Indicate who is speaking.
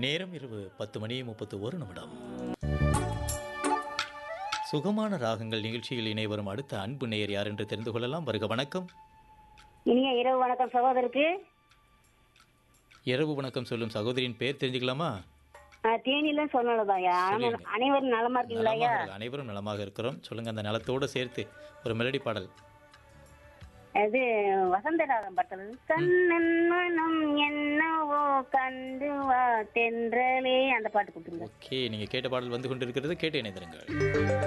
Speaker 1: நேரம் இரவு பத்து மணி முப்பத்து ஒரு நிமிடம் சுகமான ராகங்கள் நிகழ்ச்சியில் இணை வரும் அடுத்த அன்பு நேயர் யார் என்று தெரிந்து கொள்ளலாம் வருக வணக்கம்
Speaker 2: இனிய இரவு வணக்கம் சகோதரருக்கு
Speaker 1: இரவு வணக்கம் சொல்லும் சகோதரியின் பேர் தெரிஞ்சுக்கலாமா
Speaker 2: நான் தேனியில சொன்னதாயா
Speaker 1: சொல்லிடுங்க.
Speaker 2: அனைவரும் நலமா இருக்கீங்களா ஐயா
Speaker 1: நலமாக இருக்கு. அனைவரும் நலமாக இருக்கிறோம் சொல்லுங்க அந்த நலத்தோடு சேர்த்து ஒரு மெலடி பாடல்
Speaker 2: அது வசந்தராகம் பட்டது கண்ணன் மனம் என்னவோ கண்டு வா தென்றலே அந்த பாட்டு கொடுத்துருங்க
Speaker 1: ஓகே நீங்க கேட்ட பாடல் வந்து கொண்டிருக்கிறது கேட்டு இணைந்திருங்கள்